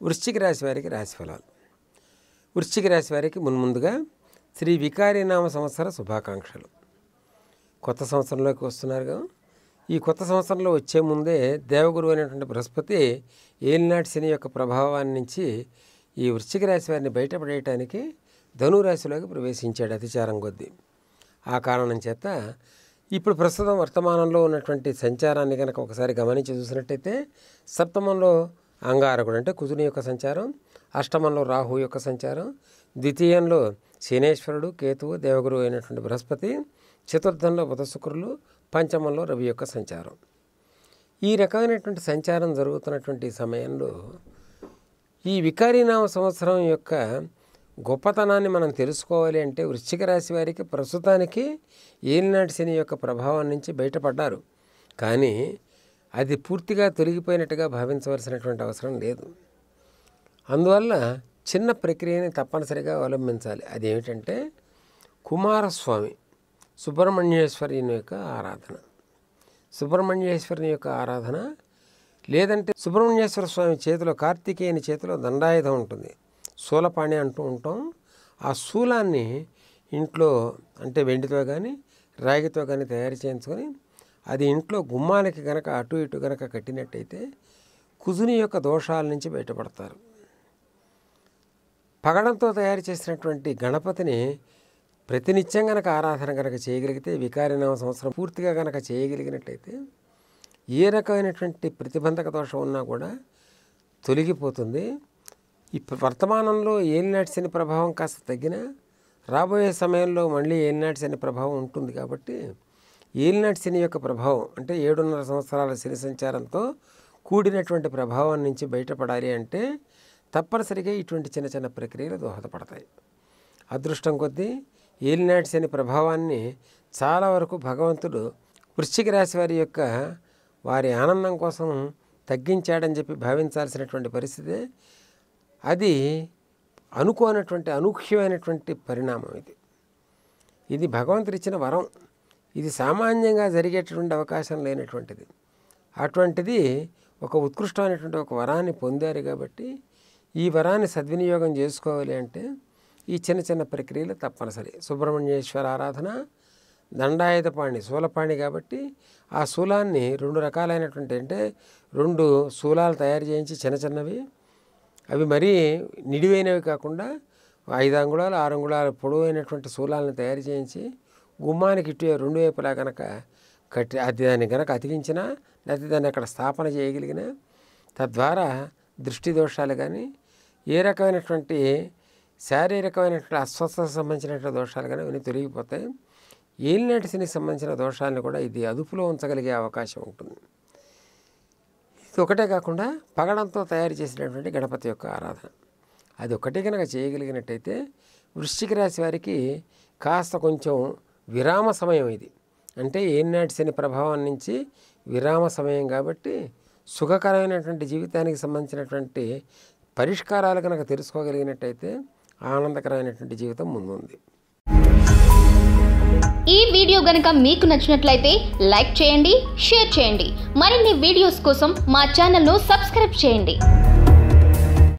వృశ్చిక రాశి వారికి రాశి ఫలాలు వృశ్చిక రాశి వారికి మున్ముందుగా శ్రీ వికారీనామ సంవత్సర శుభాకాంక్షలు కొత్త సంవత్సరంలోకి వస్తున్నారుగా ఈ కొత్త సంవత్సరంలో వచ్చే ముందే దేవగురు అయినటువంటి బృహస్పతి ఏలినాటి శని యొక్క ప్రభావాన్ని నుంచి ఈ వృశ్చిక రాశి వారిని బయటపడేయటానికి ధనురాశిలోకి ప్రవేశించాడు అతిచారం కొద్దీ ఆ కారణం చేత ఇప్పుడు ప్రస్తుతం వర్తమానంలో ఉన్నటువంటి సంచారాన్ని కనుక ఒకసారి గమనించి చూసినట్టయితే సప్తమంలో అంగారకుడు అంటే కుజుని యొక్క సంచారం అష్టమంలో రాహు యొక్క సంచారం ద్వితీయంలో శనేశ్వరుడు కేతువు దేవగురు అయినటువంటి బృహస్పతి చతుర్థంలో బుధ శుక్రులు పంచమంలో రవి యొక్క సంచారం ఈ రకమైనటువంటి సంచారం జరుగుతున్నటువంటి సమయంలో ఈ వికారీనామ సంవత్సరం యొక్క గొప్పతనాన్ని మనం తెలుసుకోవాలి అంటే వృశ్చిక రాశి వారికి ప్రస్తుతానికి ఏలినాటి శని యొక్క ప్రభావం నుంచి బయటపడ్డారు కానీ అది పూర్తిగా తొలగిపోయినట్టుగా భావించవలసినటువంటి అవసరం లేదు అందువల్ల చిన్న ప్రక్రియని తప్పనిసరిగా అవలంబించాలి అదేమిటంటే కుమారస్వామి సుబ్రహ్మణ్యేశ్వరుని యొక్క ఆరాధన సుబ్రహ్మణ్యేశ్వరుని యొక్క ఆరాధన లేదంటే సుబ్రహ్మణ్యేశ్వర స్వామి చేతిలో కార్తికేయుని చేతిలో దండాయుధం ఉంటుంది శూలపాణి అంటూ ఉంటాం ఆ శూలాన్ని ఇంట్లో అంటే వెండితో కానీ రాగితో కానీ తయారు చేయించుకొని అది ఇంట్లో గుమ్మానికి గనక అటు ఇటు గనక కట్టినట్టయితే కుజుని యొక్క దోషాల నుంచి బయటపడతారు పగడంతో తయారు చేసినటువంటి గణపతిని ప్రతినిత్యం గనక ఆరాధన గనక చేయగలిగితే వికారినామ సంవత్సరం పూర్తిగా గనక చేయగలిగినట్టయితే ఏ రకమైనటువంటి ప్రతిబంధక దోషం ఉన్నా కూడా తొలగిపోతుంది ఈ వర్తమానంలో ఏలినాటి శని ప్రభావం కాస్త తగ్గినా రాబోయే సమయంలో మళ్ళీ ఏలినాటి శని ప్రభావం ఉంటుంది కాబట్టి ఏలినాటి శని యొక్క ప్రభావం అంటే ఏడున్నర సంవత్సరాల శని సంచారంతో కూడినటువంటి ప్రభావం నుంచి బయటపడాలి అంటే తప్పనిసరిగా ఇటువంటి చిన్న చిన్న ప్రక్రియలు దోహదపడతాయి అదృష్టం కొద్దీ ఏలినాటి శని ప్రభావాన్ని చాలా వరకు భగవంతుడు వృశ్చిక రాశి వారి యొక్క వారి ఆనందం కోసం తగ్గించాడని చెప్పి భావించాల్సినటువంటి పరిస్థితి అది అనుకోనటువంటి అనూహ్యమైనటువంటి పరిణామం ఇది ఇది భగవంతుడు ఇచ్చిన వరం ఇది సామాన్యంగా జరిగేటటువంటి అవకాశం లేనటువంటిది అటువంటిది ఒక ఉత్కృష్టమైనటువంటి ఒక వరాన్ని పొందారు కాబట్టి ఈ వరాన్ని సద్వినియోగం చేసుకోవాలి అంటే ఈ చిన్న చిన్న ప్రక్రియలు తప్పనిసరి సుబ్రహ్మణ్యేశ్వర ఆరాధన దండాయుధపాణి శూలపాణి కాబట్టి ఆ శూలాన్ని రెండు రకాలైనటువంటి అంటే రెండు శూలాలు తయారు చేయించి చిన్న చిన్నవి అవి మరీ నిడివైనవి కాకుండా ఐదు అంగుళాలు ఆరు అంగుళాలు పొడవైనటువంటి శూలాలను తయారు చేయించి గుమ్మానికి ఇటు రెండు వైపులా కనుక కట్టి అది దాన్ని కనుక అతికించినా లేకపోతే దాన్ని అక్కడ స్థాపన చేయగలిగిన తద్వారా దృష్టి దోషాలు కానీ ఏ రకమైనటువంటి శారీరకమైనటువంటి అస్వస్థతకు సంబంధించినటువంటి దోషాలు కానీ అవన్నీ తొలగిపోతాయి ఏలినాటి శనికి సంబంధించిన దోషాలను కూడా ఇది అదుపులో ఉంచగలిగే అవకాశం ఉంటుంది ఇది ఒకటే కాకుండా పగడంతో తయారు చేసినటువంటి గణపతి యొక్క ఆరాధన అది ఒకటే కనుక చేయగలిగినట్టయితే వృశ్చిక రాశి వారికి కాస్త కొంచెం విరామ సమయం ఇది అంటే ఏనాటి శని ప్రభావం నుంచి విరామ సమయం కాబట్టి సుఖకరమైనటువంటి జీవితానికి సంబంధించినటువంటి పరిష్కారాలు కనుక తెలుసుకోగలిగినట్టయితే ఆనందకరమైనటువంటి జీవితం ముందుంది ఈ వీడియో గనుక మీకు నచ్చినట్లయితే లైక్ చేయండి షేర్ చేయండి మరిన్ని వీడియోస్ కోసం మా ఛానల్ను సబ్స్క్రైబ్ చేయండి